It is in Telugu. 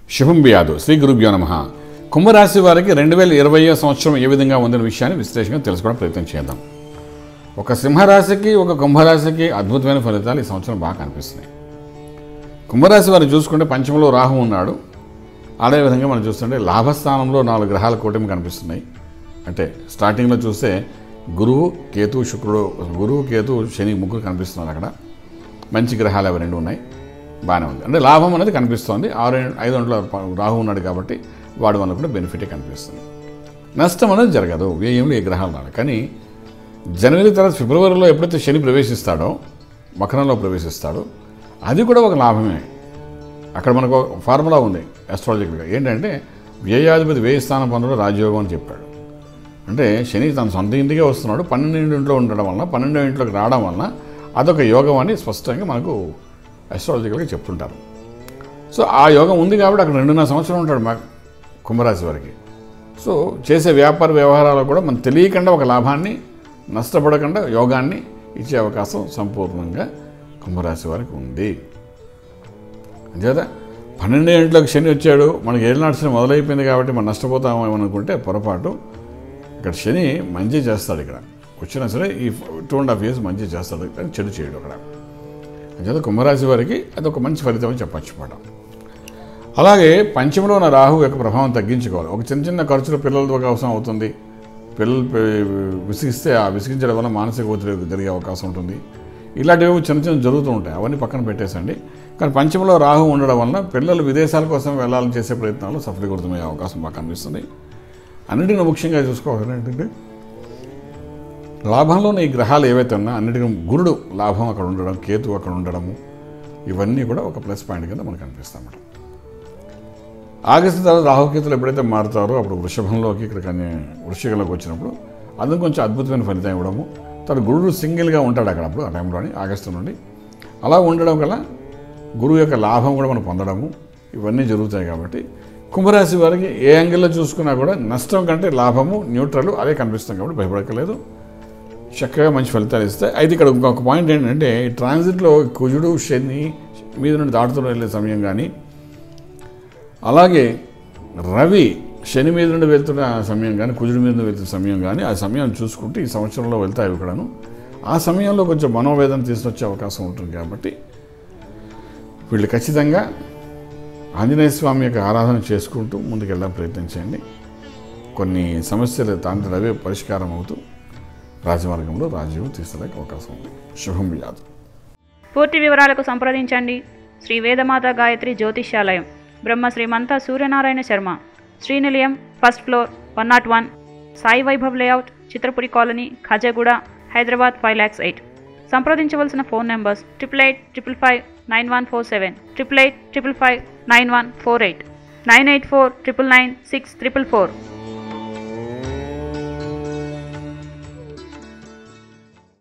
శుభం బియాదు శ్రీ గురుభ్యో నమ కుంభరాశి వారికి రెండు వేల ఇరవై సంవత్సరం ఏ విధంగా ఉందనే విషయాన్ని విశ్లేషణగా తెలుసుకోవడం ప్రయత్నం చేద్దాం ఒక సింహరాశికి ఒక కుంభరాశికి అద్భుతమైన ఫలితాలు ఈ సంవత్సరం బాగా కనిపిస్తున్నాయి కుంభరాశి వారు చూసుకుంటే పంచమంలో రాహు ఉన్నాడు అదేవిధంగా మనం చూస్తుంటే లాభస్థానంలో నాలుగు గ్రహాల కూటమి కనిపిస్తున్నాయి అంటే స్టార్టింగ్లో చూస్తే గురువు కేతు శుక్రుడు గురువు కేతు శని ముగ్గురు కనిపిస్తున్నారు అక్కడ మంచి గ్రహాలు అవి రెండు ఉన్నాయి బాగానే ఉంది అంటే లాభం అనేది కనిపిస్తోంది ఆరు ఐదు గంటల రాహు ఉన్నాడు కాబట్టి వాడి వల్ల కూడా బెనిఫిటే కనిపిస్తుంది నష్టం అనేది జరగదు వ్యయంలో ఏ గ్రహాలు రాదు కానీ జనవరి తర్వాత ఫిబ్రవరిలో ఎప్పుడైతే శని ప్రవేశిస్తాడో మకరంలో ప్రవేశిస్తాడో అది కూడా ఒక లాభమే అక్కడ మనకు ఒక ఫార్ములా ఉంది అస్ట్రాలజికల్గా ఏంటంటే వ్యయాధిపతి వ్యయ స్థానం పొందడం రాజయోగం అని చెప్పాడు అంటే శని తన సొంత ఇంటికే వస్తున్నాడు పన్నెండు ఇంట్లో ఉండడం వలన పన్నెండో ఇంట్లోకి రావడం వలన అదొక యోగం అని స్పష్టంగా మనకు అస్ట్రాలజికల్గా చెప్తుంటారు సో ఆ యోగం ఉంది కాబట్టి అక్కడ రెండున్నర సంవత్సరం ఉంటాడు మా కుంభరాశి వారికి సో చేసే వ్యాపార వ్యవహారాలు కూడా మనం తెలియకుండా ఒక లాభాన్ని నష్టపడకుండా యోగాన్ని ఇచ్చే అవకాశం సంపూర్ణంగా కుంభరాశి వారికి ఉంది అంతేదా పన్నెండు గంటలకు శని వచ్చాడు మనకి ఏళ్ళనాటి శని మొదలైపోయింది కాబట్టి మనం నష్టపోతామేమో అనుకుంటే పొరపాటు ఇక్కడ శని మంచి చేస్తాడు ఇక్కడ వచ్చినా సరే ఈ టూ అండ్ హాఫ్ ఇయర్స్ మంచి చేస్తాడు కానీ చెడు చేయడు అక్కడ అంచేత కుంభరాశి వారికి అది ఒక మంచి ఫలితం అని చెప్పచ్చు మాట అలాగే పంచమలో ఉన్న రాహు యొక్క ప్రభావం తగ్గించుకోవాలి ఒక చిన్న చిన్న ఖర్చులు పిల్లల ద్వారా అవసరం అవుతుంది పిల్లలు పె- విసిగిస్తే ఆ విసిగించడం వల్ల మానసిక ఒత్తిడి జరిగే అవకాశం ఉంటుంది ఇలాంటివి చిన్న చిన్న జరుగుతూ ఉంటాయి అవన్నీ పక్కన పెట్టేసండి కానీ పంచమలో రాహు ఉండడం వలన పిల్లలు విదేశాల కోసం వెళ్ళాలని చేసే ప్రయత్నాలు సఫలీకృతమయ్యే అవకాశం బాగా కనిపిస్తుంది అన్నిటిని ముఖ్యంగా చూసుకోవాలి ఏంటంటే లాభంలో ఈ గ్రహాలు ఏవైతే ఉన్నా అన్నిటికీ గురుడు లాభం అక్కడ ఉండడం కేతు అక్కడ ఉండడము ఇవన్నీ కూడా ఒక ప్లస్ పాయింట్ కింద మనకు అనిపిస్తాయి అన్నమాట ఆగస్టు తర్వాత రాహుకేతులు ఎప్పుడైతే మారుతారో అప్పుడు వృషభంలోకి ఇక్కడ కన్య వృషికంలోకి వచ్చినప్పుడు అందుకు కొంచెం అద్భుతమైన ఫలితం ఇవ్వడము తను గురుడు సింగిల్గా ఉంటాడు అక్కడ అప్పుడు ఆ టైంలోని ఆగస్టు నుండి అలా ఉండడం వల్ల గురువు యొక్క లాభం కూడా మనం పొందడము ఇవన్నీ జరుగుతాయి కాబట్టి కుంభరాశి వారికి ఏ యాంగిల్లో చూసుకున్నా కూడా నష్టం కంటే లాభము న్యూట్రల్ అదే కనిపిస్తాం కాబట్టి భయపడక్కలేదు చక్కగా మంచి ఫలితాలు ఇస్తాయి అయితే ఇక్కడ ఇంకొక పాయింట్ ఏంటంటే ఈ ట్రాన్సిట్లో కుజుడు శని మీద నుండి దాటుతూ వెళ్ళే సమయం కానీ అలాగే రవి శని మీద నుండి వెళ్తున్న సమయం కానీ కుజుడి మీద నుండి వెళ్తున్న సమయం కానీ ఆ సమయం చూసుకుంటే ఈ సంవత్సరంలో వెళ్తాయి కూడాను ఆ సమయంలో కొంచెం మనోవేదన తీసుకొచ్చే అవకాశం ఉంటుంది కాబట్టి వీళ్ళు ఖచ్చితంగా ఆంజనేయ స్వామి యొక్క ఆరాధన చేసుకుంటూ ముందుకెళ్ళడం ప్రయత్నం చేయండి కొన్ని సమస్యలు తాండ్రి అవే పరిష్కారం అవుతూ రాజమార్గంలో రాజీవ్ తీసలేక అవకాశం ఉంది శుభం యాదవ్ పూర్తి వివరాలకు సంప్రదించండి Shri Vedamata Gayatri Jyotishyalayam Brahma Srimantha Suryanarayana Sharma Srinilayam first floor one not one Sai Vaibhav layout Chitrapuri colony Khajaguda Hyderabad five lakhs eight సంప్రదించవలసిన phone numbers triple eight triple five nine one four seven triple eight triple five nine one four eight nine eight four triple nine six triple four